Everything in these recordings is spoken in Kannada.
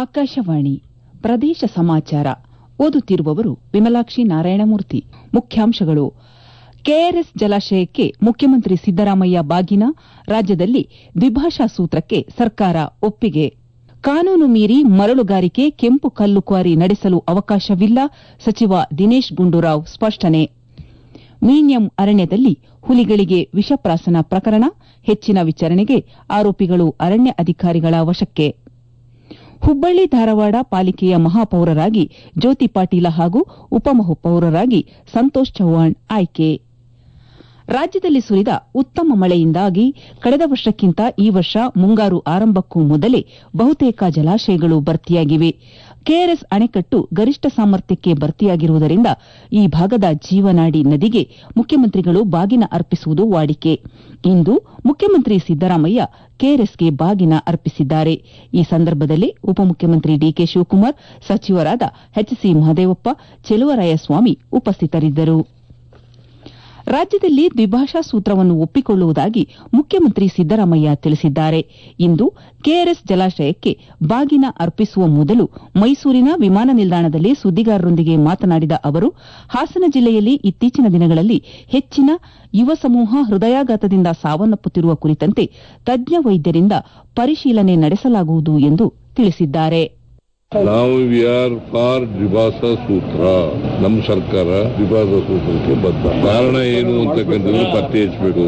ಆಕಾಶವಾಣಿ ಪ್ರದೇಶ ಸಮಾಚಾರ ಓದುತ್ತಿರುವವರು ವಿಮಲಾಕ್ಷಿ ನಾರಾಯಣಮೂರ್ತಿ ಮುಖ್ಯಾಂಶಗಳು ಕೆಆರ್ಎಸ್ ಜಲಾಶಯಕ್ಕೆ ಮುಖ್ಯಮಂತ್ರಿ ಸಿದ್ದರಾಮಯ್ಯ ಬಾಗಿನ ರಾಜ್ಯದಲ್ಲಿ ದ್ವಿಭಾಷಾ ಸೂತ್ರಕ್ಕೆ ಸರ್ಕಾರ ಒಪ್ಪಿಗೆ ಕಾನೂನು ಮೀರಿ ಮರಳುಗಾರಿಕೆ ಕೆಂಪು ಕಲ್ಲು ಕ್ವಾರಿ ನಡೆಸಲು ಅವಕಾಶವಿಲ್ಲ ಸಚಿವ ದಿನೇಶ್ ಗುಂಡೂರಾವ್ ಸ್ಪಷ್ಟನೆ ಮೀನ್ಯಂ ಅರಣ್ಯದಲ್ಲಿ ಹುಲಿಗಳಿಗೆ ವಿಷಪ್ರಾಸನ ಪ್ರಕರಣ ಹೆಚ್ಚಿನ ವಿಚಾರಣೆಗೆ ಆರೋಪಿಗಳು ಅರಣ್ಯ ಅಧಿಕಾರಿಗಳ ವಶಕ್ಕೆ ಹುಬ್ಬಳ್ಳಿ ಧಾರವಾಡ ಪಾಲಿಕೆಯ ಮಹಾಪೌರರಾಗಿ ಜ್ಯೋತಿ ಪಾಟೀಲ ಹಾಗೂ ಉಪಮಹಾಪೌರರಾಗಿ ಸಂತೋಷ್ ಚವ್ಹಾಣ್ ಆಯ್ಕೆ ರಾಜ್ಯದಲ್ಲಿ ಸುರಿದ ಉತ್ತಮ ಮಳೆಯಿಂದಾಗಿ ಕಳೆದ ವರ್ಷಕ್ಕಿಂತ ಈ ವರ್ಷ ಮುಂಗಾರು ಆರಂಭಕ್ಕೂ ಮೊದಲೇ ಬಹುತೇಕ ಜಲಾಶಯಗಳು ಭರ್ತಿಯಾಗಿವೆ ಕೆಆರ್ಎಸ್ ಅಣೆಕಟ್ಟು ಗರಿಷ್ಠ ಸಾಮರ್ಥ್ಯಕ್ಕೆ ಭರ್ತಿಯಾಗಿರುವುದರಿಂದ ಈ ಭಾಗದ ಜೀವನಾಡಿ ನದಿಗೆ ಮುಖ್ಯಮಂತ್ರಿಗಳು ಬಾಗಿನ ಅರ್ಪಿಸುವುದು ವಾಡಿಕೆ ಇಂದು ಮುಖ್ಯಮಂತ್ರಿ ಸಿದ್ದರಾಮಯ್ಯ ಕೆಆರ್ಎಸ್ಗೆ ಬಾಗಿನ ಅರ್ಪಿಸಿದ್ದಾರೆ ಈ ಸಂದರ್ಭದಲ್ಲಿ ಉಪಮುಖ್ಯಮಂತ್ರಿ ಡಿಕೆ ಶಿವಕುಮಾರ್ ಸಚಿವರಾದ ಎಚ್ಸಿ ಮಹದೇವಪ್ಪ ಚೆಲುವರಾಯಸ್ವಾಮಿ ಉಪಸ್ಥಿತರಿದ್ದರು ರಾಜ್ಯದಲ್ಲಿ ದ್ವಿಭಾಷಾ ಸೂತ್ರವನ್ನು ಒಪ್ಪಿಕೊಳ್ಳುವುದಾಗಿ ಮುಖ್ಯಮಂತ್ರಿ ಸಿದ್ದರಾಮಯ್ಯ ತಿಳಿಸಿದ್ದಾರೆ ಇಂದು ಕೆಆರ್ಎಸ್ ಜಲಾಶಯಕ್ಕೆ ಬಾಗಿನ ಅರ್ಪಿಸುವ ಮೊದಲು ಮೈಸೂರಿನ ವಿಮಾನ ನಿಲ್ದಾಣದಲ್ಲಿ ಸುದ್ದಿಗಾರರೊಂದಿಗೆ ಮಾತನಾಡಿದ ಅವರು ಹಾಸನ ಜಿಲ್ಲೆಯಲ್ಲಿ ಇತ್ತೀಚಿನ ದಿನಗಳಲ್ಲಿ ಹೆಚ್ಚಿನ ಯುವ ಸಮೂಹ ಹೃದಯಾಘಾತದಿಂದ ಸಾವನ್ನಪ್ಪುತ್ತಿರುವ ಕುರಿತಂತೆ ತಜ್ಞ ವೈದ್ಯರಿಂದ ಪರಿಶೀಲನೆ ನಡೆಸಲಾಗುವುದು ಎಂದು ತಿಳಿಸಿದ್ದಾರೆ ನಾವು ವಿ ಆರ್ ಫಾರ್ ದ್ವಿಭಾಷಾ ಸೂತ್ರ ನಮ್ಮ ಸರ್ಕಾರ ದ್ವಿಭಾಷಾ ಸೂತ್ರಕ್ಕೆ ಬದ್ಧ ಕಾರಣ ಏನು ಅಂತಕ್ಕಂಥದ್ದು ಪತ್ತೆ ಹಚ್ಚಬೇಕು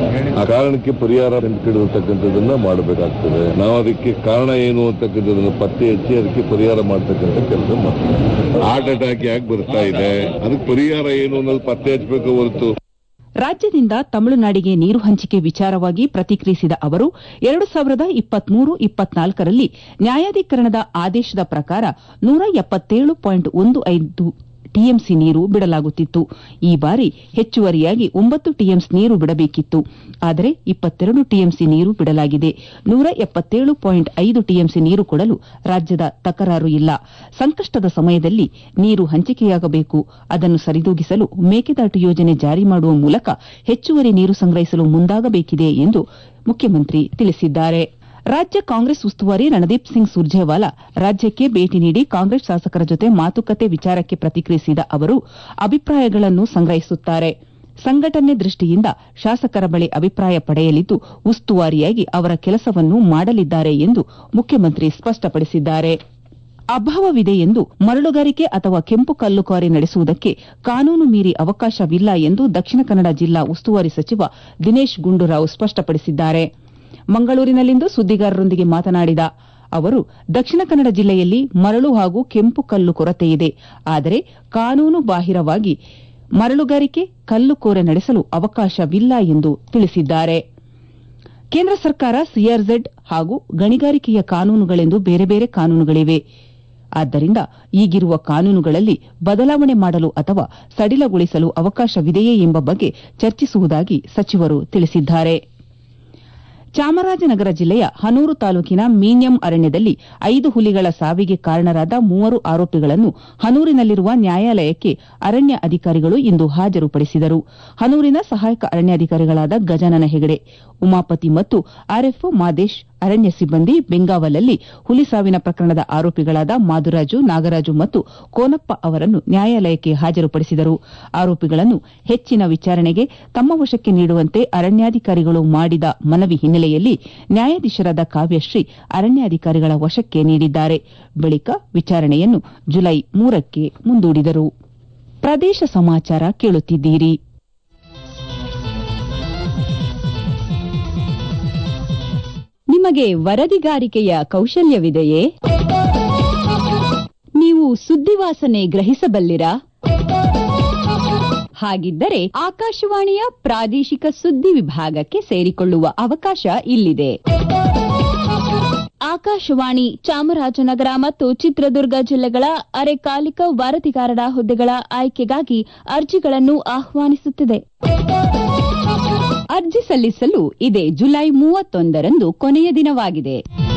ಆ ಕಾರಣಕ್ಕೆ ಪರಿಹಾರ ಕಂಡುಹಿಡಿದತಕ್ಕಂಥದ್ದನ್ನ ಮಾಡಬೇಕಾಗ್ತದೆ ನಾವು ಅದಕ್ಕೆ ಕಾರಣ ಏನು ಅಂತಕ್ಕಂಥದ್ದನ್ನ ಪತ್ತೆ ಹಚ್ಚಿ ಅದಕ್ಕೆ ಪರಿಹಾರ ಮಾಡ್ತಕ್ಕಂಥ ಕೆಲಸ ಮಾಡ್ತೀವಿ ಹಾರ್ಟ್ ಅಟ್ಯಾಕ್ ಯಾಕೆ ಬರ್ತಾ ಇದೆ ಅದಕ್ಕೆ ಪರಿಹಾರ ಏನು ಅನ್ನೋದು ಪತ್ತೆ ಹಚ್ಚಬೇಕು ಹೊರತು ರಾಜ್ಯದಿಂದ ತಮಿಳುನಾಡಿಗೆ ನೀರು ಹಂಚಿಕೆ ವಿಚಾರವಾಗಿ ಪ್ರತಿಕ್ರಿಯಿಸಿದ ಅವರು ಎರಡು ಸಾವಿರದ ಇಪ್ಪತ್ಮೂರು ಇಪ್ಪತ್ನಾಲ್ಕರಲ್ಲಿ ನ್ಯಾಯಾಧೀಕರಣದ ಆದೇಶದ ಪ್ರಕಾರ ನೂರ ಎಪ್ಪತ್ತೇಳು ಪಾಯಿಂಟ್ ಒಂದು ಐದು ಟಿಎಂಸಿ ನೀರು ಬಿಡಲಾಗುತ್ತಿತ್ತು ಈ ಬಾರಿ ಹೆಚ್ಚುವರಿಯಾಗಿ ಒಂಬತ್ತು ಟಿಎಂಸಿ ನೀರು ಬಿಡಬೇಕಿತ್ತು ಆದರೆ ಇಪ್ಪತ್ತೆರಡು ಟಿಎಂಸಿ ನೀರು ಬಿಡಲಾಗಿದೆ ನೂರ ಎಪ್ಪತ್ತೇಳು ಪಾಯಿಂಟ್ ಐದು ಟಿಎಂಸಿ ನೀರು ಕೊಡಲು ರಾಜ್ಯದ ತಕರಾರು ಇಲ್ಲ ಸಂಕಷ್ಟದ ಸಮಯದಲ್ಲಿ ನೀರು ಹಂಚಿಕೆಯಾಗಬೇಕು ಅದನ್ನು ಸರಿದೂಗಿಸಲು ಮೇಕೆದಾಟು ಯೋಜನೆ ಜಾರಿ ಮಾಡುವ ಮೂಲಕ ಹೆಚ್ಚುವರಿ ನೀರು ಸಂಗ್ರಹಿಸಲು ಮುಂದಾಗಬೇಕಿದೆ ಎಂದು ಮುಖ್ಯಮಂತ್ರಿ ತಿಳಿಸಿದ್ದಾರೆ ರಾಜ್ಯ ಕಾಂಗ್ರೆಸ್ ಉಸ್ತುವಾರಿ ರಣದೀಪ್ ಸಿಂಗ್ ಸುರ್ಜೇವಾಲಾ ರಾಜ್ಯಕ್ಕೆ ಭೇಟಿ ನೀಡಿ ಕಾಂಗ್ರೆಸ್ ಶಾಸಕರ ಜೊತೆ ಮಾತುಕತೆ ವಿಚಾರಕ್ಕೆ ಪ್ರತಿಕ್ರಿಯಿಸಿದ ಅವರು ಅಭಿಪ್ರಾಯಗಳನ್ನು ಸಂಗ್ರಹಿಸುತ್ತಾರೆ ಸಂಘಟನೆ ದೃಷ್ಟಿಯಿಂದ ಶಾಸಕರ ಬಳಿ ಅಭಿಪ್ರಾಯ ಪಡೆಯಲಿದ್ದು ಉಸ್ತುವಾರಿಯಾಗಿ ಅವರ ಕೆಲಸವನ್ನು ಮಾಡಲಿದ್ದಾರೆ ಎಂದು ಮುಖ್ಯಮಂತ್ರಿ ಸ್ಪಷ್ಟಪಡಿಸಿದ್ದಾರೆ ಅಭಾವವಿದೆ ಎಂದು ಮರಳುಗಾರಿಕೆ ಅಥವಾ ಕೆಂಪು ಕಲ್ಲು ಕ್ವಾರಿ ನಡೆಸುವುದಕ್ಕೆ ಕಾನೂನು ಮೀರಿ ಅವಕಾಶವಿಲ್ಲ ಎಂದು ದಕ್ಷಿಣ ಕನ್ನಡ ಜಿಲ್ಲಾ ಉಸ್ತುವಾರಿ ಸಚಿವ ದಿನೇಶ್ ಗುಂಡೂರಾವ್ ಸ್ಪಷ್ಟಪಡಿಸಿದ್ದಾರೆ ಮಂಗಳೂರಿನಲ್ಲಿಂದು ಸುದ್ದಿಗಾರರೊಂದಿಗೆ ಮಾತನಾಡಿದ ಅವರು ದಕ್ಷಿಣ ಕನ್ನಡ ಜಿಲ್ಲೆಯಲ್ಲಿ ಮರಳು ಹಾಗೂ ಕೆಂಪು ಕಲ್ಲು ಕೊರತೆಯಿದೆ ಆದರೆ ಕಾನೂನು ಬಾಹಿರವಾಗಿ ಮರಳುಗಾರಿಕೆ ಕಲ್ಲು ಕೋರೆ ನಡೆಸಲು ಅವಕಾಶವಿಲ್ಲ ಎಂದು ತಿಳಿಸಿದ್ದಾರೆ ಕೇಂದ್ರ ಸರ್ಕಾರ ಸಿಆರ್ಝೆಡ್ ಹಾಗೂ ಗಣಿಗಾರಿಕೆಯ ಕಾನೂನುಗಳೆಂದು ಬೇರೆ ಬೇರೆ ಕಾನೂನುಗಳಿವೆ ಆದ್ದರಿಂದ ಈಗಿರುವ ಕಾನೂನುಗಳಲ್ಲಿ ಬದಲಾವಣೆ ಮಾಡಲು ಅಥವಾ ಸಡಿಲಗೊಳಿಸಲು ಅವಕಾಶವಿದೆಯೇ ಎಂಬ ಬಗ್ಗೆ ಚರ್ಚಿಸುವುದಾಗಿ ಸಚಿವರು ತಿಳಿಸಿದ್ದಾರೆ ಚಾಮರಾಜನಗರ ಜಿಲ್ಲೆಯ ಹನೂರು ತಾಲೂಕಿನ ಮೀನ್ಯಂ ಅರಣ್ಯದಲ್ಲಿ ಐದು ಹುಲಿಗಳ ಸಾವಿಗೆ ಕಾರಣರಾದ ಮೂವರು ಆರೋಪಿಗಳನ್ನು ಹನೂರಿನಲ್ಲಿರುವ ನ್ಯಾಯಾಲಯಕ್ಕೆ ಅರಣ್ಯ ಅಧಿಕಾರಿಗಳು ಇಂದು ಹಾಜರುಪಡಿಸಿದರು ಹನೂರಿನ ಸಹಾಯಕ ಅರಣ್ಯಾಧಿಕಾರಿಗಳಾದ ಗಜಾನನ ಹೆಗಡೆ ಉಮಾಪತಿ ಮತ್ತು ಆರ್ಎಫ್ಒ ಮಾದೇಶ್ ಅರಣ್ಯ ಸಿಬ್ಬಂದಿ ಬೆಂಗಾವಲಲ್ಲಿ ಹುಲಿ ಸಾವಿನ ಪ್ರಕರಣದ ಆರೋಪಿಗಳಾದ ಮಾದುರಾಜು ನಾಗರಾಜು ಮತ್ತು ಕೋನಪ್ಪ ಅವರನ್ನು ನ್ಯಾಯಾಲಯಕ್ಕೆ ಹಾಜರುಪಡಿಸಿದರು ಆರೋಪಿಗಳನ್ನು ಹೆಚ್ಚಿನ ವಿಚಾರಣೆಗೆ ತಮ್ಮ ವಶಕ್ಕೆ ನೀಡುವಂತೆ ಅರಣ್ಯಾಧಿಕಾರಿಗಳು ಮಾಡಿದ ಮನವಿ ಹಿನ್ನೆಲೆಯಲ್ಲಿ ನ್ಯಾಯಾಧೀಶರಾದ ಕಾವ್ಯಶ್ರೀ ಅರಣ್ಯಾಧಿಕಾರಿಗಳ ವಶಕ್ಕೆ ನೀಡಿದ್ದಾರೆ ಬಳಿಕ ವಿಚಾರಣೆಯನ್ನು ಜುಲೈ ಮೂರಕ್ಕೆ ಮುಂದೂಡಿದರು ಪ್ರದೇಶ ಸಮಾಚಾರ ಕೇಳುತ್ತಿದ್ದೀರಿ ನಿಮಗೆ ವರದಿಗಾರಿಕೆಯ ಕೌಶಲ್ಯವಿದೆಯೇ ನೀವು ಸುದ್ದಿವಾಸನೆ ಗ್ರಹಿಸಬಲ್ಲಿರಾ ಹಾಗಿದ್ದರೆ ಆಕಾಶವಾಣಿಯ ಪ್ರಾದೇಶಿಕ ಸುದ್ದಿ ವಿಭಾಗಕ್ಕೆ ಸೇರಿಕೊಳ್ಳುವ ಅವಕಾಶ ಇಲ್ಲಿದೆ ಆಕಾಶವಾಣಿ ಚಾಮರಾಜನಗರ ಮತ್ತು ಚಿತ್ರದುರ್ಗ ಜಿಲ್ಲೆಗಳ ಅರೆಕಾಲಿಕ ವರದಿಗಾರರ ಹುದ್ದೆಗಳ ಆಯ್ಕೆಗಾಗಿ ಅರ್ಜಿಗಳನ್ನು ಆಹ್ವಾನಿಸುತ್ತಿದೆ ಅರ್ಜಿ ಸಲ್ಲಿಸಲು ಇದೇ ಜುಲೈ ಮೂವತ್ತೊಂದರಂದು ಕೊನೆಯ ದಿನವಾಗಿದೆ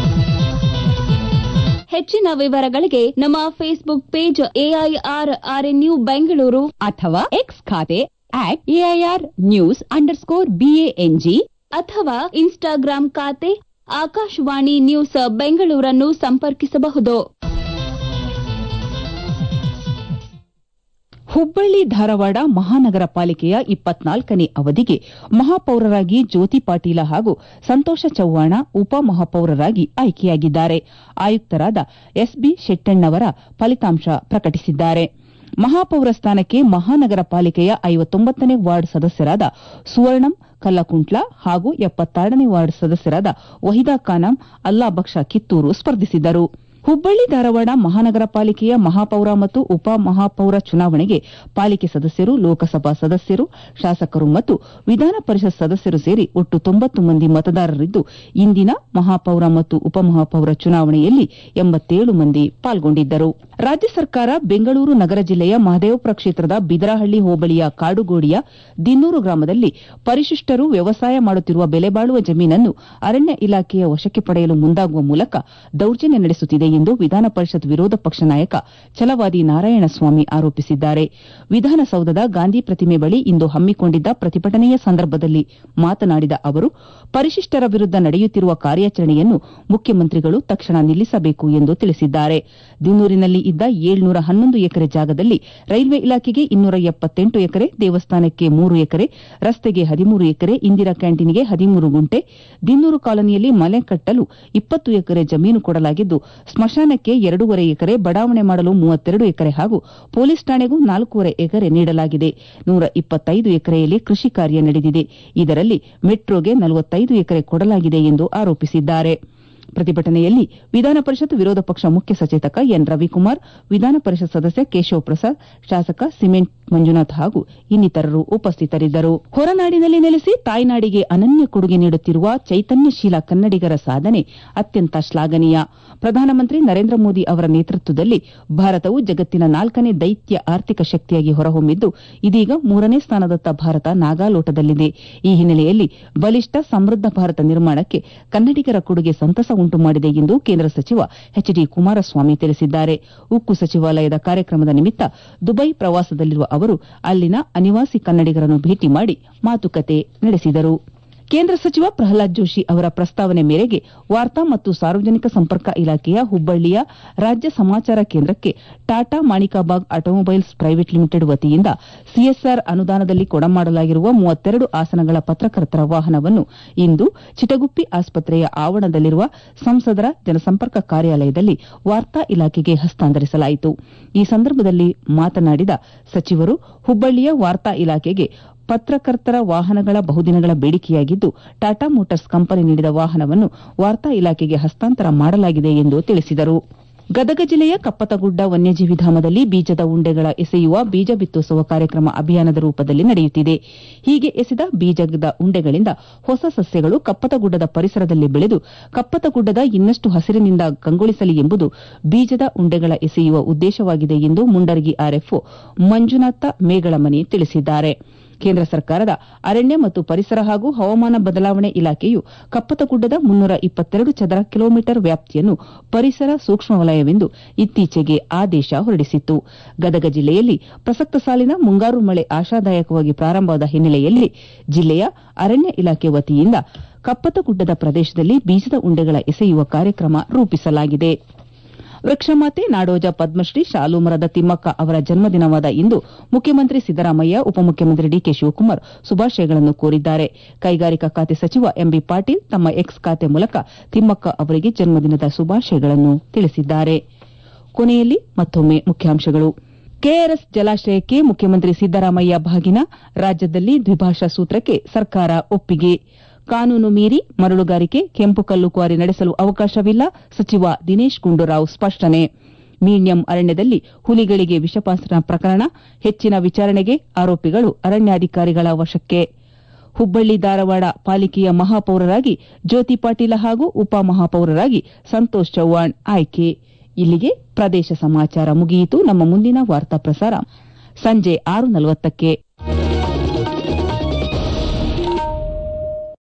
ಹೆಚ್ಚಿನ ವಿವರಗಳಿಗೆ ನಮ್ಮ Facebook page AIR RNU Bengaluru ಅಥವಾ ಎಕ್ಸ್ ಖಾತೆ at AIR news underscore BANG ಅಥವಾ ಇನ್ಸ್ಟಾಗ್ರಾಂ ಖಾತೆ ಆಕಾಶವಾಣಿ ನ್ಯೂಸ್ ಬೆಂಗಳೂರನ್ನು ಸಂಪರ್ಕಿಸಬಹುದು ಹುಬ್ಬಳ್ಳಿ ಧಾರವಾಡ ಮಹಾನಗರ ಪಾಲಿಕೆಯ ಇಪ್ಪತ್ನಾಲ್ಕನೇ ಅವಧಿಗೆ ಮಹಾಪೌರರಾಗಿ ಜ್ಯೋತಿ ಪಾಟೀಲ ಹಾಗೂ ಸಂತೋಷ ಚವ್ಹಾಣ ಉಪಮಹಾಪೌರರಾಗಿ ಆಯ್ಕೆಯಾಗಿದ್ದಾರೆ ಆಯುಕ್ತರಾದ ಎಸ್ಬಿ ಶೆಟ್ಟಣ್ಣವರ ಫಲಿತಾಂಶ ಪ್ರಕಟಿಸಿದ್ದಾರೆ ಮಹಾಪೌರ ಸ್ಥಾನಕ್ಕೆ ಮಹಾನಗರ ಪಾಲಿಕೆಯ ಐವತ್ತೊಂಬತ್ತನೇ ವಾರ್ಡ್ ಸದಸ್ಯರಾದ ಸುವರ್ಣಂ ಕಲ್ಲಕುಂಟ್ಲ ಹಾಗೂ ಎಪ್ಪತ್ತಾರನೇ ವಾರ್ಡ್ ಸದಸ್ಯರಾದ ವಹಿದಾ ಖಾನಂ ಅಲ್ಲಾಬಕ್ಷ ಕಿತ್ತೂರು ಸ್ಪರ್ಧಿಸಿದ್ದರು ಹುಬ್ಬಳ್ಳಿ ಧಾರವಾಡ ಮಹಾನಗರ ಪಾಲಿಕೆಯ ಮಹಾಪೌರ ಮತ್ತು ಉಪ ಮಹಾಪೌರ ಚುನಾವಣೆಗೆ ಪಾಲಿಕೆ ಸದಸ್ಯರು ಲೋಕಸಭಾ ಸದಸ್ಯರು ಶಾಸಕರು ಮತ್ತು ವಿಧಾನ ಪರಿಷತ್ ಸದಸ್ಯರು ಸೇರಿ ಒಟ್ಟು ತೊಂಬತ್ತು ಮಂದಿ ಮತದಾರರಿದ್ದು ಇಂದಿನ ಮಹಾಪೌರ ಮತ್ತು ಉಪಮಹಾಪೌರ ಚುನಾವಣೆಯಲ್ಲಿ ಎಂಬತ್ತೇಳು ಮಂದಿ ಪಾಲ್ಗೊಂಡಿದ್ದರು ರಾಜ್ಯ ಸರ್ಕಾರ ಬೆಂಗಳೂರು ನಗರ ಜಿಲ್ಲೆಯ ಮಹದೇವಪುರ ಕ್ಷೇತ್ರದ ಬಿದರಹಳ್ಳಿ ಹೋಬಳಿಯ ಕಾಡುಗೋಡಿಯ ದಿನ್ನೂರು ಗ್ರಾಮದಲ್ಲಿ ಪರಿಶಿಷ್ಟರು ವ್ಯವಸಾಯ ಮಾಡುತ್ತಿರುವ ಬೆಲೆಬಾಳುವ ಜಮೀನನ್ನು ಅರಣ್ಯ ಇಲಾಖೆಯ ವಶಕ್ಕೆ ಪಡೆಯಲು ಮುಂದಾಗುವ ಮೂಲಕ ದೌರ್ಜನ್ಯ ನಡೆಸುತ್ತಿದೆ ಎಂದು ವಿಧಾನ ಪರಿಷತ್ ವಿರೋಧ ಪಕ್ಷ ನಾಯಕ ಛಲವಾದಿ ನಾರಾಯಣಸ್ವಾಮಿ ಆರೋಪಿಸಿದ್ದಾರೆ ವಿಧಾನಸೌಧದ ಗಾಂಧಿ ಪ್ರತಿಮೆ ಬಳಿ ಇಂದು ಹಮ್ಮಿಕೊಂಡಿದ್ದ ಪ್ರತಿಭಟನೆಯ ಸಂದರ್ಭದಲ್ಲಿ ಮಾತನಾಡಿದ ಅವರು ಪರಿಶಿಷ್ಟರ ವಿರುದ್ದ ನಡೆಯುತ್ತಿರುವ ಕಾರ್ಯಾಚರಣೆಯನ್ನು ಮುಖ್ಯಮಂತ್ರಿಗಳು ತಕ್ಷಣ ನಿಲ್ಲಿಸಬೇಕು ಎಂದು ತಿಳಿಸಿದ್ದಾರೆ ದಿನ್ನೂರಿನಲ್ಲಿ ಇದ್ದ ಏಳ್ನೂರ ಹನ್ನೊಂದು ಎಕರೆ ಜಾಗದಲ್ಲಿ ರೈಲ್ವೆ ಇಲಾಖೆಗೆ ಇನ್ನೂರ ಎಪ್ಪತ್ತೆಂಟು ಎಕರೆ ದೇವಸ್ಥಾನಕ್ಕೆ ಮೂರು ಎಕರೆ ರಸ್ತೆಗೆ ಹದಿಮೂರು ಎಕರೆ ಇಂದಿರಾ ಕ್ಯಾಂಟೀನ್ಗೆ ಹದಿಮೂರು ಗುಂಟೆ ದಿನ್ನೂರು ಕಾಲೋನಿಯಲ್ಲಿ ಮನೆ ಕಟ್ಟಲು ಇಪ್ಪತ್ತು ಎಕರೆ ಜಮೀನು ಕೊಡಲಾಗಿದ್ದು ಸ್ಮಶಾನಕ್ಕೆ ಎರಡೂವರೆ ಎಕರೆ ಬಡಾವಣೆ ಮಾಡಲು ಮೂವತ್ತೆರಡು ಎಕರೆ ಹಾಗೂ ಪೊಲೀಸ್ ಠಾಣೆಗೂ ನಾಲ್ಕೂವರೆ ಎಕರೆ ನೀಡಲಾಗಿದೆ ನೂರ ಇಪ್ಪತ್ತೈದು ಎಕರೆಯಲ್ಲಿ ಕೃಷಿ ಕಾರ್ಯ ನಡೆದಿದೆ ಇದರಲ್ಲಿ ಮೆಟ್ರೋಗೆ ನಲವತ್ತೈದು ಎಕರೆ ಕೊಡಲಾಗಿದೆ ಎಂದು ಆರೋಪಿಸಿದ್ದಾರೆ ಪ್ರತಿಭಟನೆಯಲ್ಲಿ ವಿಧಾನ ಪರಿಷತ್ ವಿರೋಧ ಪಕ್ಷ ಮುಖ್ಯ ಸಚೇತಕ ಎನ್ ರವಿಕುಮಾರ್ ವಿಧಾನ ಪರಿಷತ್ ಸದಸ್ಯ ಕೇಶವ ಪ್ರಸಾದ್ ಶಾಸಕ ಸಿಮೆಂಟ್ ಮಂಜುನಾಥ್ ಹಾಗೂ ಇನ್ನಿತರರು ಉಪಸ್ಥಿತರಿದ್ದರು ಹೊರನಾಡಿನಲ್ಲಿ ನೆಲೆಸಿ ತಾಯ್ನಾಡಿಗೆ ಅನನ್ಯ ಕೊಡುಗೆ ನೀಡುತ್ತಿರುವ ಚೈತನ್ಯಶೀಲ ಕನ್ನಡಿಗರ ಸಾಧನೆ ಅತ್ಯಂತ ಶ್ಲಾಘನೀಯ ಪ್ರಧಾನಮಂತ್ರಿ ನರೇಂದ್ರ ಮೋದಿ ಅವರ ನೇತೃತ್ವದಲ್ಲಿ ಭಾರತವು ಜಗತ್ತಿನ ನಾಲ್ಕನೇ ದೈತ್ಯ ಆರ್ಥಿಕ ಶಕ್ತಿಯಾಗಿ ಹೊರಹೊಮ್ಮಿದ್ದು ಇದೀಗ ಮೂರನೇ ಸ್ಥಾನದತ್ತ ಭಾರತ ನಾಗಾಲೋಟದಲ್ಲಿದೆ ಈ ಹಿನ್ನೆಲೆಯಲ್ಲಿ ಬಲಿಷ್ಠ ಸಮೃದ್ಧ ಭಾರತ ನಿರ್ಮಾಣಕ್ಕೆ ಕನ್ನಡಿಗರ ಕೊಡುಗೆ ಸಂತಸ ಉಂಟು ಮಾಡಿದೆ ಎಂದು ಕೇಂದ್ರ ಸಚಿವ ಎಚ್ ಡಿ ಕುಮಾರಸ್ವಾಮಿ ತಿಳಿಸಿದ್ದಾರೆ ಉಕ್ಕು ಸಚಿವಾಲಯದ ಕಾರ್ಯಕ್ರಮದ ನಿಮಿತ್ತ ದುಬೈ ಪ್ರವಾಸದಲ್ಲಿರುವ ಅವರು ಅಲ್ಲಿನ ಅನಿವಾಸಿ ಕನ್ನಡಿಗರನ್ನು ಭೇಟಿ ಮಾಡಿ ಮಾತುಕತೆ ನಡೆಸಿದರು ಕೇಂದ್ರ ಸಚಿವ ಪ್ರಹ್ಲಾದ್ ಜೋಶಿ ಅವರ ಪ್ರಸ್ತಾವನೆ ಮೇರೆಗೆ ವಾರ್ತಾ ಮತ್ತು ಸಾರ್ವಜನಿಕ ಸಂಪರ್ಕ ಇಲಾಖೆಯ ಹುಬ್ಬಳ್ಳಿಯ ರಾಜ್ಯ ಸಮಾಚಾರ ಕೇಂದ್ರಕ್ಕೆ Tata Manikbagh automobiles private limited ವತಿಯಿಂದ ಸಿಎಸ್ಆರ್ ಅನುದಾನದಲ್ಲಿ ಕೊಡಮಾಡಲಾಗಿರುವ ಮೂವತ್ತೆರಡು ಆಸನಗಳ ಪತ್ರಕರ್ತರ ವಾಹನವನ್ನು ಇಂದು ಚಿಟಗುಪ್ಪಿ ಆಸ್ಪತ್ರೆಯ ಆವರಣದಲ್ಲಿರುವ ಸಂಸದರ ಜನಸಂಪರ್ಕ ಕಾರ್ಯಾಲಯದಲ್ಲಿ ವಾರ್ತಾ ಇಲಾಖೆಗೆ ಹಸ್ತಾಂತರಿಸಲಾಯಿತು ಈ ಸಂದರ್ಭದಲ್ಲಿ ಮಾತನಾಡಿದ ಸಚಿವರು ಹುಬ್ಬಳ್ಳಿಯ ವಾರ್ತಾ ಇಲಾಖೆಗೆ ಪತ್ರಕರ್ತರ ವಾಹನಗಳ ಬಹುದಿನಗಳ ಬೇಡಿಕೆಯಾಗಿದ್ದು ಟಾಟಾ ಮೋಟಾರ್ಸ್ ಕಂಪನಿ ನೀಡಿದ ವಾಹನವನ್ನು ವಾರ್ತಾ ಇಲಾಖೆಗೆ ಹಸ್ತಾಂತರ ಮಾಡಲಾಗಿದೆ ಎಂದು ತಿಳಿಸಿದರು ಗದಗ ಜಿಲ್ಲೆಯ ಕಪ್ಪತಗುಡ್ಡ ವನ್ಯಜೀವಿ ಧಾಮದಲ್ಲಿ ಬೀಜದ ಉಂಡೆಗಳ ಎಸೆಯುವ ಬೀಜ ಬಿತ್ತೋತ್ಸವ ಕಾರ್ಯಕ್ರಮ ಅಭಿಯಾನದ ರೂಪದಲ್ಲಿ ನಡೆಯುತ್ತಿದೆ ಹೀಗೆ ಎಸೆದ ಬೀಜದ ಉಂಡೆಗಳಿಂದ ಹೊಸ ಸಸ್ಯಗಳು ಕಪ್ಪತಗುಡ್ಡದ ಪರಿಸರದಲ್ಲಿ ಬೆಳೆದು ಕಪ್ಪತಗುಡ್ಡದ ಇನ್ನಷ್ಟು ಹಸಿರಿನಿಂದ ಕಂಗೊಳಿಸಲಿ ಎಂಬುದು ಬೀಜದ ಉಂಡೆಗಳ ಎಸೆಯುವ ಉದ್ದೇಶವಾಗಿದೆ ಎಂದು ಮುಂಡರಗಿ ಆರ್ಎಫ್ಒ ಮಂಜುನಾಥ ಮೇಗಳಮನಿ ತಿಳಿಸಿದ್ದಾರೆ ಕೇಂದ್ರ ಸರ್ಕಾರದ ಅರಣ್ಯ ಮತ್ತು ಪರಿಸರ ಹಾಗೂ ಹವಾಮಾನ ಬದಲಾವಣೆ ಇಲಾಖೆಯು ಕಪ್ಪತಗುಡ್ಡದ ಮುನ್ನೂರ ಇಪ್ಪತ್ತೆರಡು ಚದರ ಕಿಲೋಮೀಟರ್ ವ್ಯಾಪ್ತಿಯನ್ನು ಪರಿಸರ ಸೂಕ್ಷ್ಮ ವಲಯವೆಂದು ಇತ್ತೀಚೆಗೆ ಆದೇಶ ಹೊರಡಿಸಿತ್ತು ಗದಗ ಜಿಲ್ಲೆಯಲ್ಲಿ ಪ್ರಸಕ್ತ ಸಾಲಿನ ಮುಂಗಾರು ಮಳೆ ಆಶಾದಾಯಕವಾಗಿ ಪ್ರಾರಂಭವಾದ ಹಿನ್ನೆಲೆಯಲ್ಲಿ ಜಿಲ್ಲೆಯ ಅರಣ್ಯ ಇಲಾಖೆ ವತಿಯಿಂದ ಕಪ್ಪತಗುಡ್ಡದ ಪ್ರದೇಶದಲ್ಲಿ ಬೀಜದ ಉಂಡೆಗಳ ಎಸೆಯುವ ಕಾರ್ಯಕ್ರಮ ರೂಪಿಸಲಾಗಿದೆ ವೃಕ್ಷಮಾತೆ ನಾಡೋಜ ಪದ್ಮಶ್ರೀ ಶಾಲುಮರದ ತಿಮ್ಮಕ್ಕ ಅವರ ಜನ್ಮದಿನವಾದ ಇಂದು ಮುಖ್ಯಮಂತ್ರಿ ಸಿದ್ದರಾಮಯ್ಯ ಉಪಮುಖ್ಯಮಂತ್ರಿ ಡಿಕೆ ಶಿವಕುಮಾರ್ ಶುಭಾಶಯಗಳನ್ನು ಕೋರಿದ್ದಾರೆ ಕೈಗಾರಿಕಾ ಖಾತೆ ಸಚಿವ ಎಂಬಿ ಪಾಟೀಲ್ ತಮ್ಮ ಎಕ್ಸ್ ಖಾತೆ ಮೂಲಕ ತಿಮ್ಮಕ್ಕ ಅವರಿಗೆ ಜನ್ಮದಿನದ ಶುಭಾಶಯಗಳನ್ನು ತಿಳಿಸಿದ್ದಾರೆ ಕೊನೆಯಲ್ಲಿ ಮತ್ತೊಮ್ಮೆ ಮುಖ್ಯಾಂಶಗಳು ಕೆಆರ್ಎಸ್ ಜಲಾಶಯಕ್ಕೆ ಮುಖ್ಯಮಂತ್ರಿ ಸಿದ್ದರಾಮಯ್ಯ ಬಾಗಿನ ರಾಜ್ಯದಲ್ಲಿ ದ್ವಿಭಾಷಾ ಸೂತ್ರಕ್ಕೆ ಸರ್ಕಾರ ಒಪ್ಪಿಗೆ ಕಾನೂನು ಮೀರಿ ಮರಳುಗಾರಿಕೆ ಕೆಂಪು ಕಲ್ಲು ಕ್ವಾರಿ ನಡೆಸಲು ಅವಕಾಶವಿಲ್ಲ ಸಚಿವ ದಿನೇಶ್ ಗುಂಡೂರಾವ್ ಸ್ಪಷ್ಟನೆ ಮೀಣ್ಯಂ ಅರಣ್ಯದಲ್ಲಿ ಹುಲಿಗಳಿಗೆ ವಿಷಪಾಸನ ಪ್ರಕರಣ ಹೆಚ್ಚಿನ ವಿಚಾರಣೆಗೆ ಆರೋಪಿಗಳು ಅರಣ್ಯಾಧಿಕಾರಿಗಳ ವಶಕ್ಕೆ ಹುಬ್ಬಳ್ಳಿ ಧಾರವಾಡ ಪಾಲಿಕೆಯ ಮಹಾಪೌರರಾಗಿ ಜ್ಯೋತಿ ಪಾಟೀಲ ಹಾಗೂ ಉಪ ಮಹಾಪೌರರಾಗಿ ಸಂತೋಷ್ ಚೌಹಾಣ್ ಆಯ್ಕೆ ಇಲ್ಲಿಗೆ ಪ್ರದೇಶ ಸಮಾಚಾರ ಮುಗಿಯಿತು ನಮ್ಮ ಮುಂದಿನ ವಾರ್ತಾ ಪ್ರಸಾರ ಸಂಜೆ ಆರು ನಲವತ್ತಕ್ಕೆ